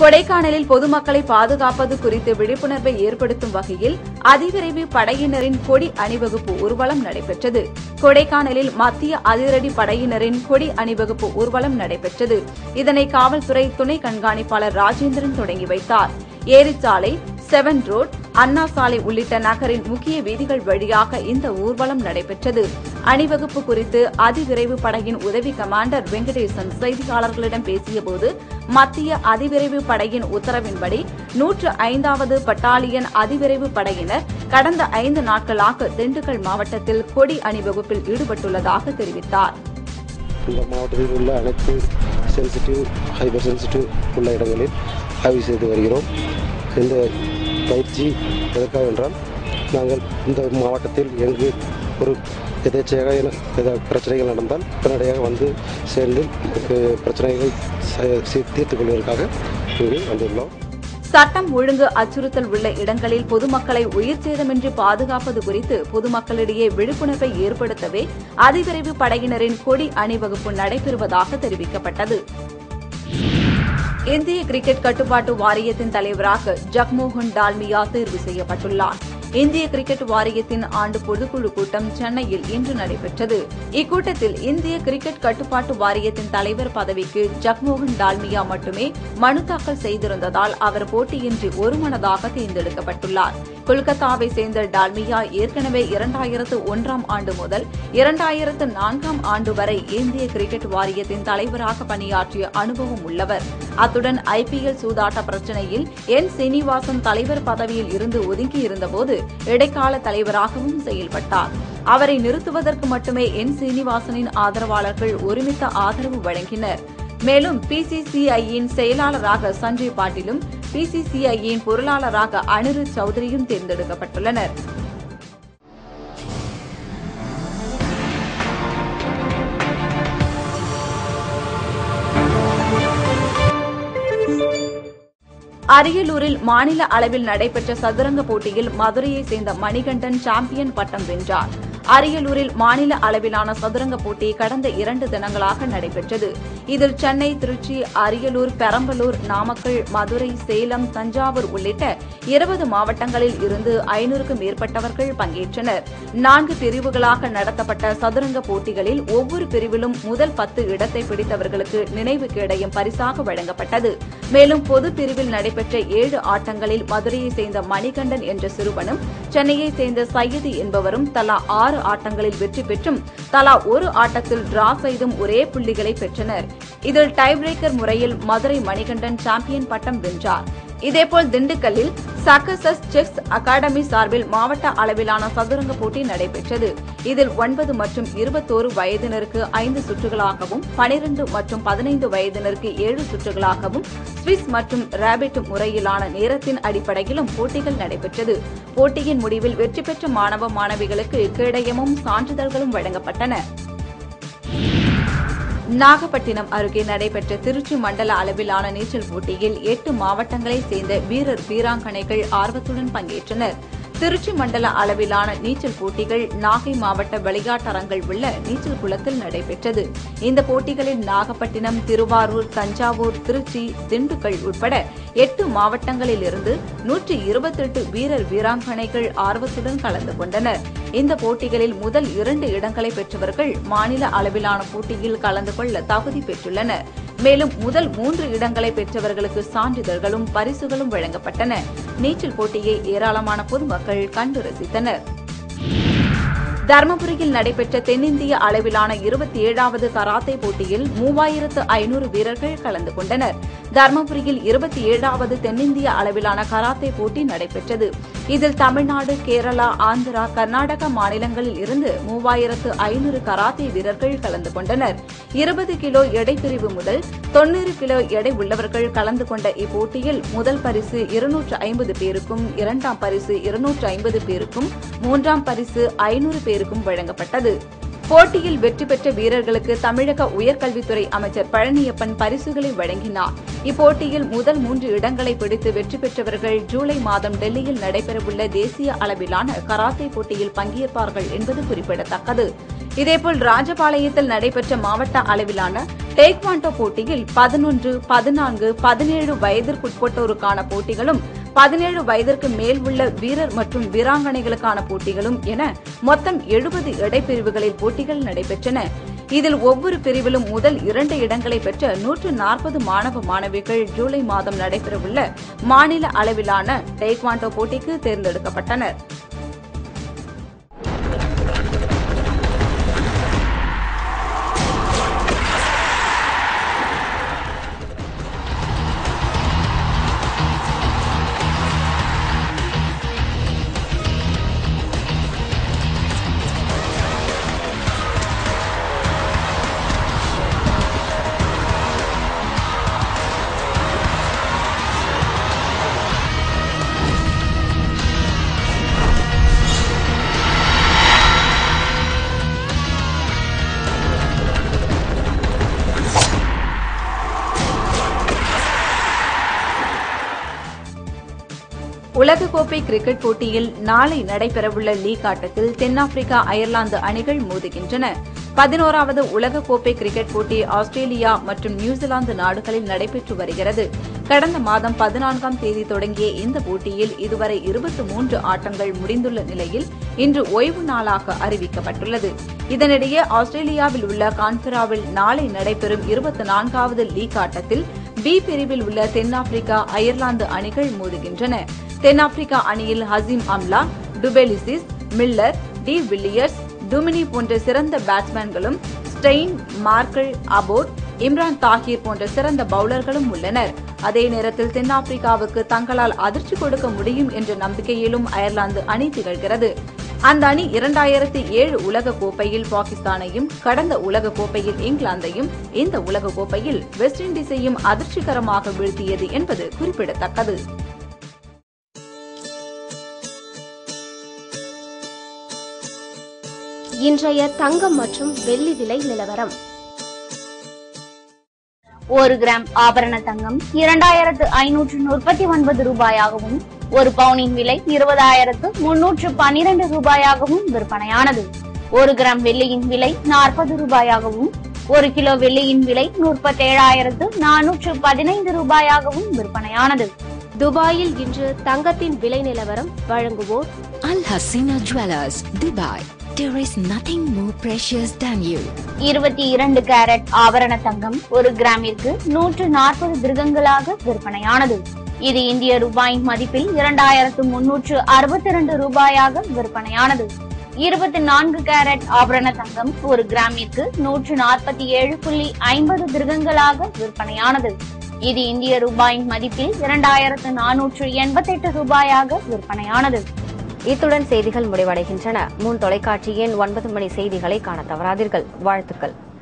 கொடைக்கானலில் பொதுமக்களை பாதுகாப்பது குறித்து விழிப்புணர்வை ஏற்படுத்தும் வகையில் அதிவிரைவு படையினரின் கொடி அணிவகுப்பு ஊர்வலம் நடைபெற்றது கொடைக்கானலில் மத்திய அதிரடி படையினரின் கொடி அணிவகுப்பு ஊர்வலம் நடைபெற்றது இதனை காவல்துறை துணை கண்காணிப்பாளர் ராஜேந்திரன் தொடங்கி வைத்தார் ஏரிச்சாலை செவன் ரோட் அண்ணா சாலை உள்ளிட்ட நகரின் முக்கிய வீதிகள் வழியாக இந்த ஊர்வலம் நடைபெற்றது அணிவகுப்பு குறித்து அதிவிரைவு படையின் உதவி கமாண்டர் வெங்கடேசன் செய்தியாளர்களிடம் பேசியபோது மத்திய அதிவிரைவு படையின் உத்தரவின்படி நூற்று ஐந்தாவது பட்டாலியன் அதிவிரைவு படையினர் கடந்த ஐந்து நாட்களாக திண்டுக்கல் மாவட்டத்தில் கொடி அணிவகுப்பில் ஈடுபட்டுள்ளதாக தெரிவித்தார் இந்த மாவட்டத்தில் உள்ள அனைத்து சென்சிட்டிவ் ஹைப்பர் சென்சிட்டிவ் உள்ள இடங்களில் ஆய்வு செய்து வருகிறோம் இந்த பயிற்சி எதற்காக என்றால் நாங்கள் இந்த மாவட்டத்தில் எங்கு ஒரு எதேச்சையாக என- ஏதாவது பிரச்சனைகள் நடந்தால் உடனடியாக வந்து சேர்ந்து அஹ், பிரச்சனைகள் ச- சி- தீர்த்துக் கொள்வதற்காக இங்கு வந்துள்ளோம் சட்டம் ஒழுங்கு அச்சுறுத்தல் உள்ள இடங்களில் பொதுமக்களை உயிர் சேதமின்றி பாதுகாப்பது குறித்து பொதுமக்களிடையே விழிப்புணர்வை ஏற்படுத்தவே அதிவிரைவு படையினரின் கொடி அணிவகுப்பு நடைபெறுவதாக தெரிவிக்கப்பட்டது இந்திய கிரிக்கெட் கட்டுப்பாட்டு வாரியத்தின் தலைவராக ஜக்மோகன் டால்மியா தேர்வு செய்யப்பட்டுள்ளார் இந்திய கிரிக்கெட் வாரியத்தின் ஆண்டு பொதுக்குழு கூட்டம் சென்னையில் இன்று நடைபெற்றது இக்கூட்டத்தில் இந்திய கிரிக்கெட் கட்டுப்பாட்டு வாரியத்தின் தலைவர் பதவிக்கு ஜக்மோகன் டால்மியா மட்டுமே மனு தாக்கல் செய்திருந்ததால் அவர் போட்டியின்றி ஒருமனதாக தேர்ந்தெடுக்கப்பட்டுள்ளார் கொல்கத்தாவை சேர்ந்த டால்மியா ஏற்கனவே இரண்டாயிரத்து ஒன்றாம் ஆண்டு முதல் இரண்டாயிரத்து நான்காம் ஆண்டு வரை இந்திய கிரிக்கெட் வாரியத்தின் தலைவராக பணியாற்றிய அனுபவம் உள்ளவர் அத்துடன் ஐபிஎல் சூதாட்ட பிரச்சினையில் என் சீனிவாசன் தலைவர் பதவியில் இருந்து ஒதுங்கியிருந்தபோது இடைக்கால தலைவராகவும் செயல்பட்டார் அவரை நிறுத்துவதற்கு மட்டுமே என் சீனிவாசனின் ஆதரவாளர்கள் ஒருமித்த ஆதரவு வழங்கினர் மேலும் பிசிசிஐயின் செயலாளராக சஞ்சய் பாட்டீலும் பிசிசிஐயின் பொருளாளராக அனிருத் சௌத்ரியும் தேர்ந்தெடுக்கப்பட்டுள்ளனர் அரியலூரில் மாநில அளவில் நடைபெற்ற சதுரங்க போட்டியில் மதுரையைச் சேர்ந்த மணிகண்டன் சாம்பியன் பட்டம் வென்றார் அரியலூரில் மாநில அளவிலான சதுரங்க போட்டி கடந்த இரண்டு தினங்களாக நடைபெற்றது இதில் சென்னை திருச்சி அரியலூர் பெரம்பலூர் நாமக்கல் மதுரை சேலம் தஞ்சாவூர் உள்ளிட்ட இருபது மாவட்டங்களில் இருந்து ஐநூறுக்கும் மேற்பட்டவர்கள் பங்கேற்றனர் நான்கு பிரிவுகளாக நடத்தப்பட்ட சதுரங்க போட்டிகளில் ஒவ்வொரு பிரிவிலும் முதல் பத்து இடத்தை பிடித்தவர்களுக்கு நினைவு கேடயம் பரிசாக வழங்கப்பட்டது மேலும் பொது பிரிவில் நடைபெற்ற ஏழு ஆட்டங்களில் மதுரையைச் சேர்ந்த மணிகண்டன் என்ற சிறுவனும் சென்னையைச் சேர்ந்த சையது என்பவரும் தலா ஆறு ஆட்டங்களில் வெற்றி பெற்றும் தலா ஒரு ஆட்டத்தில் டிரா செய்தும் ஒரே புள்ளிகளை பெற்றனர் இதில் டை பிரேக்கர் முறையில் மதுரை மணிகண்டன் சாம்பியன் பட்டம் வென்றார் இதேபோல் திண்டுக்கல்லில் சக்கசஸ் செஸ் அகாடமி சார்பில் மாவட்ட அளவிலான சதுரங்க போட்டி நடைபெற்றது இதில் ஒன்பது மற்றும் இருபத்தோரு வயதினருக்கு ஐந்து சுற்றுகளாகவும் பனிரெண்டு மற்றும் பதினைந்து வயதினருக்கு ஏழு சுற்றுகளாகவும் ஸ்விஸ் மற்றும் ரேபிட் முறையிலான நேரத்தின் அடிப்படையிலும் போட்டிகள் நடைபெற்றது போட்டியின் முடிவில் வெற்றி பெற்ற மாணவ மாணவிகளுக்கு கேடயமும் சான்றிதழ்களும் வழங்கப்பட்டன நாகப்பட்டினம் அருகே நடைபெற்ற திருச்சி மண்டல அளவிலான நீச்சல் போட்டியில் எட்டு மாவட்டங்களைச் சேர்ந்த வீரர் வீராங்கனைகள் ஆர்வத்துடன் பங்கேற்றனர் திருச்சி மண்டல அளவிலான நீச்சல் போட்டிகள் நாகை மாவட்ட விளையாட்டரங்கில் உள்ள நீச்சல் குளத்தில் நடைபெற்றது இந்த போட்டிகளில் நாகப்பட்டினம் திருவாரூர் தஞ்சாவூர் திருச்சி திண்டுக்கல் உட்பட எட்டு மாவட்டங்களில் இருந்து நூற்றி இருபத்தெட்டு வீரர் வீராங்கனைகள் ஆர்வத்துடன் கலந்து கொண்டனர் இந்த போட்டிகளில் முதல் இரண்டு இடங்களை பெற்றவர்கள் மாநில அளவிலான போட்டியில் கலந்து கொள்ள தகுதி பெற்றுள்ளனர் மேலும் முதல் மூன்று இடங்களை பெற்றவர்களுக்கு சான்றிதழ்களும் பரிசுகளும் வழங்கப்பட்டன நீச்சல் போட்டியை ஏராளமான பொதுமக்கள் கண்டு ரசித்தனர் தருமபுரியில் நடைபெற்ற தென்னிந்திய அளவிலான இருபத்தி ஏழாவது கராத்தே போட்டியில் மூவாயிரத்து ஐநூறு வீரர்கள் கலந்து கொண்டனர் தருமபுரியில் இருபத்தி ஏழாவது தென்னிந்திய அளவிலான கராத்தே போட்டி நடைபெற்றது இதில் தமிழ்நாடு கேரளா ஆந்திரா கர்நாடகா மாநிலங்களில் இருந்து மூவாயிரத்து ஐநூறு கராத்தே வீரர்கள் கலந்து கொண்டனர் இருபது கிலோ எடை பிரிவு முதல் தொன்னூறு கிலோ எடை உள்ளவர்கள் கலந்து கொண்ட இப்போட்டியில் முதல் பரிசு இருநூற்று ஐம்பது பேருக்கும் இரண்டாம் பரிசு இருநூற்று ஐம்பது பேருக்கும் மூன்றாம் பரிசு ஐநூறு பேருக்கும் வழங்கப்பட்டது போட்டியில் வெற்றி பெற்ற வீரர்களுக்கு தமிழக உயர்கல்வித்துறை அமைச்சர் பழனியப்பன் பரிசுகளை வழங்கினார் இப்போட்டியில் முதல் மூன்று இடங்களை பிடித்து வெற்றி பெற்றவர்கள் ஜூலை மாதம் டெல்லியில் நடைபெறவுள்ள தேசிய அளவிலான கராத்தே போட்டியில் பங்கேற்பார்கள் என்பது குறிப்பிடத்தக்கது இதேபோல் ராஜபாளையத்தில் நடைபெற்ற மாவட்ட அளவிலான டேக்வாண்டோ போட்டியில் பதினொன்று பதினான்கு பதினேழு வயதிற்குட்பட்டோருக்கான போட்டிகளும் பதினேழு வயதிற்கு மேல் உள்ள வீரர் மற்றும் வீராங்கனைகளுக்கான போட்டிகளும் என மொத்தம் எழுபது இடைப்பிரிவுகளில் போட்டிகள் நடைபெற்றன இதில் ஒவ்வொரு பிரிவிலும் முதல் இரண்டு இடங்களை பெற்ற நூற்று நாற்பது மாணவ மாணவிகள் ஜூலை மாதம் நடைபெறவுள்ள மாநில அளவிலான டேக்வாண்டோ போட்டிக்கு தேர்ந்தெடுக்கப்பட்டனர் உலகக்கோப்பை கிரிக்கெட் போட்டியில் நாளை நடைபெறவுள்ள லீக் ஆட்டத்தில் தென்னாப்பிரிக்கா அயர்லாந்து அணிகள் மோதுகின்றன பதினோராவது உலகக்கோப்பை கிரிக்கெட் போட்டி ஆஸ்திரேலியா மற்றும் நியூசிலாந்து நாடுகளில் நடைபெற்று வருகிறது கடந்த மாதம் பதினான்காம் தேதி தொடங்கிய இந்த போட்டியில் இதுவரை இருபத்தி மூன்று ஆட்டங்கள் முடிந்துள்ள நிலையில் இன்று ஓய்வு நாளாக அறிவிக்கப்பட்டுள்ளது இதனிடையே ஆஸ்திரேலியாவில் உள்ள கான்பெராவில் நாளை நடைபெறும் இருபத்தி நான்காவது லீக் ஆட்டத்தில் பி பிரிவில் உள்ள தென்னாப்பிரிக்கா அயர்லாந்து அணிகள் மோதுகின்றன தென்னாப்பிரிக்கா அணியில் Hashim Amla du Plessis Miller de Villiers Duminy போன்ற சிறந்த பேட்ஸ்மேன்களும் Steyn Morkel Abbott Imran Tahir போன்ற சிறந்த பவுலர்களும் உள்ளனர் அதே நேரத்தில் தென்னாப்பிரிக்காவுக்கு தங்களால் அதிர்ச்சி கொடுக்க முடியும் என்ற நம்பிக்கையிலும் அயர்லாந்து அணி திகழ்கிறது அந்த அணி இரண்டாயிரத்தி ஏழு உலக கோப்பையில் பாகிஸ்தானையும் கடந்த உலக கோப்பையில் இங்கிலாந்தையும் இந்த உலக கோப்பையில் வெஸ்ட் இண்டீஸையும் அதிர்ச்சிகரமாக வீழ்த்தியது என்பது குறிப்பிடத்தக்கது இன்றைய தங்கம் மற்றும் வெள்ளி விலை நிலவரம் ஒரு கிராம் ஆபரண தங்கம் இரண்டாயிரத்து ஐநூற்று முப்பத்தி ஒன்பது ரூபாயாகவும் ஒரு பவுனின் விலை இருபதாயிரத்து முன்னூற்று பன்னிரண்டு ரூபாயாகவும் விற்பனையானது ஒரு கிராம் வெள்ளியின் விலை நாற்பது ரூபாயாகவும் ஒரு கிலோ வெள்ளியின் விலை முப்பத்தேழாயிரத்து நானூற்று பதினைந்து ரூபாயாகவும் விற்பனையானது துபாயில் இன்று தங்கத்தின் விலை நிலவரம் வழங்குவோர் Al Hasina Jewelers, Dubai. There is nothing more precious than you. இருபத்தி இரண்டு கேரட் ஆபரண தங்கம் ஒரு கிராமிற்கு நூற்று நாற்பது திருகங்களாக விற்பனையானது இது இந்திய ரூபாயின் மதிப்பில் இரண்டாயிரத்து முன்னூற்று அறுபத்தி இரண்டு ரூபாயாக விற்பனையானது இருபத்தி நான்கு கேரட் ஆபரண தங்கம் ஒரு கிராமிற்கு நூற்று நாற்பத்தி ஏழு புள்ளி ஐம்பது திருகங்களாக விற்பனையானது இது இந்திய ரூபாயின் மதிப்பில் இரண்டாயிரத்து நானூற்று எண்பத்தெட்டு ரூபாயாக விற்பனையானது இத்துடன் செய்திகள் முடிவடைகின்றன முன் தொலைக்காட்சியின் ஒன்பது மணி செய்திகளை காண தவறாதீர்கள் வாழ்த்துக்கள்